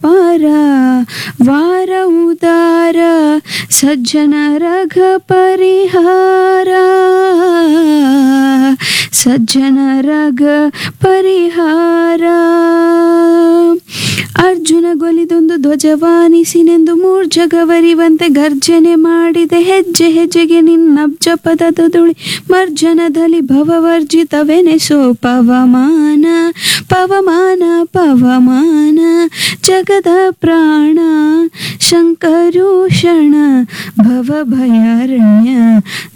ಪಾರ ವಾರ ಉದಾರ ಸಜ್ಜನ ರಘ ಪರಿಹಾರ ಸಜ್ಜನ ರಘ ಪರಿಹಾರ ಅರ್ಜುನ ಗೊಲಿದೊಂದು ಧ್ವಜವಾನಿಸಿನೆಂದು ಮೂರ್ಜಗವರಿವಂತೆ ಗರ್ಜನೆ ಮಾಡಿದೆ ಹೆಜ್ಜೆ ಹೆಜ್ಜೆಗೆ ನಿನ್ನಬ್ಜ ಪದದ ದುಳಿ ಮರ್ಜನದಲ್ಲಿ ಭವವರ್ಜಿತವೆನೆಸೋ ಪವಮಾನ ಪವಮಾನ ಪವಮಾನ ಜಗದ ಪ್ರಾಣ ಶಂಕರೂಷಣ ಭವ ಭಯಾರಣ್ಯ